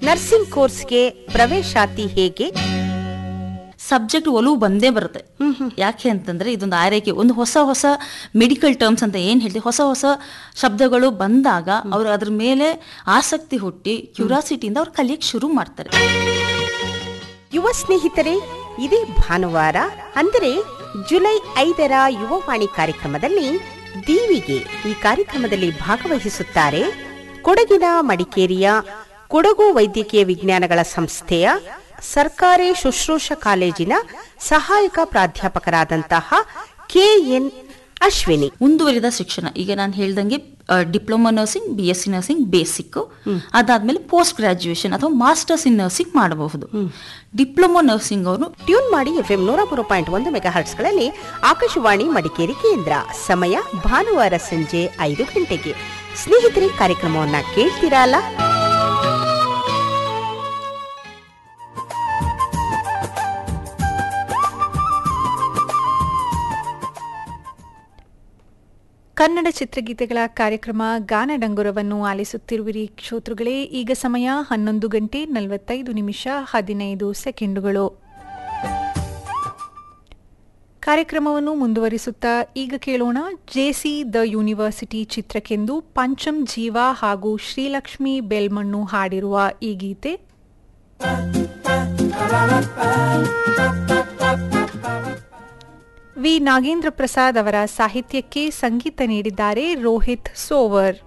nursing ಕೋರ್ಸ್ಗೆ ಪ್ರವೇಶಾತಿ ಹೇಗೆ ಸಬ್ಜೆಕ್ಟ್ ಒಲವು ಬಂದೇ ಬರುತ್ತೆ ಯಾಕೆ ಅಂತಂದ್ರೆ ಇದೊಂದು ಆರೈಕೆ ಒಂದು ಹೊಸ ಹೊಸ ಮೆಡಿಕಲ್ ಟರ್ಮ್ಸ್ ಅಂತ ಏನ್ ಹೇಳ್ತೀವಿ ಹೊಸ ಹೊಸ ಶಬ್ದಗಳು ಬಂದಾಗ ಅವರು ಅದ್ರ ಮೇಲೆ ಆಸಕ್ತಿ ಹುಟ್ಟಿ ಕ್ಯೂರಿಯಾಸಿಟಿಯಿಂದ ಅವ್ರು ಕಲಿಯಕ್ಕೆ ಶುರು ಮಾಡ್ತಾರೆ ಯುವ ಸ್ನೇಹಿತರೆ ಇದೇ ಭಾನುವಾರ ಅಂದರೆ ಜುಲೈ ಐದರ ಯುವವಾಣಿ ಕಾರ್ಯಕ್ರಮದಲ್ಲಿ ದೀವಿಗೆ ಈ ಕಾರ್ಯಕ್ರಮದಲ್ಲಿ ಭಾಗವಹಿಸುತ್ತಾರೆ ಕೊಡಗಿನ ಮಡಿಕೇರಿಯ ಕೊಡಗು ವೈದ್ಯಕೀಯ ವಿಜ್ಞಾನಗಳ ಸಂಸ್ಥೆಯ ಸರ್ಕಾರಿ ಶುಶ್ರೂಷ ಕಾಲೇಜಿನ ಸಹಾಯಕ ಪ್ರಾಧ್ಯಾಪಕರಾದಂತಹ ಕೆಎನ್ ಅಶ್ವಿನಿ ಮುಂದುವರಿದ ಶಿಕ್ಷಣ ಈಗ ನಾನು ಹೇಳ್ದಂಗೆ diploma nursing B S C nursing basic ಅದಾದ್ಮೇಲೆ ಪೋಸ್ಟ್ ಗ್ರಾಜುಯೇಷನ್ ಅಥವಾ ಮಾಸ್ಟರ್ಸ್ ಇನ್ ನರ್ಸಿಂಗ್ ಮಾಡಬಹುದು ಡಿಪ್ಲೊಮಾ ನರ್ಸಿಂಗ್ ಅವರು ಟ್ಯೂನ್ ಮಾಡಿ ಎಫ್ಎಂ ನೂರ ಮೂರು ಪಾಯಿಂಟ್ ಒಂದು ಮೆಗಾ ಹರ್ಟ್ಸ್ಗಳಲ್ಲಿ ಆಕಾಶವಾಣಿ ಮಡಿಕೇರಿ ಕೇಂದ್ರ ಸಮಯ ಭಾನುವಾರ ಸಂಜೆ ಐದು ಗಂಟೆಗೆ ಸ್ನೇಹಿತರೆ ಕಾರ್ಯಕ್ರಮವನ್ನ ಕೇಳ್ತೀರಾ ಅಲ್ಲ ಕನ್ನಡ ಚಿತ್ರಗೀತೆಗಳ ಕಾರ್ಯಕ್ರಮ ಗಾನಡಂಗುರವನ್ನು ಆಲಿಸುತ್ತಿರುವಿರಿ ಶ್ರೋತೃಗಳೇ ಈಗ ಸಮಯ ಹನ್ನೊಂದು ಗಂಟೆ ನಲವತ್ತೈದು ನಿಮಿಷ ಹದಿನೈದು ಸೆಕೆಂಡುಗಳು ಕಾರ್ಯಕ್ರಮವನ್ನು ಮುಂದುವರಿಸುತ್ತಾ ಈಗ ಕೇಳೋಣ ಜೆಸಿ ದ ಯೂನಿವರ್ಸಿಟಿ ಚಿತ್ರಕ್ಕೆಂದು ಪಂಚಮ್ ಜೀವ ಹಾಗೂ ಶ್ರೀಲಕ್ಷ್ಮಿ ಬೆಲ್ಮಣ್ಣು ಹಾಡಿರುವ ಈ ಗೀತೆ ವಿ ನಾಗೇಂದ್ರ ಪ್ರಸಾದ್ ಅವರ ಸಾಹಿತ್ಯಕ್ಕೆ ಸಂಗೀತ ನೀಡಿದ್ದಾರೆ ರೋಹಿತ್ ಸೋವರ್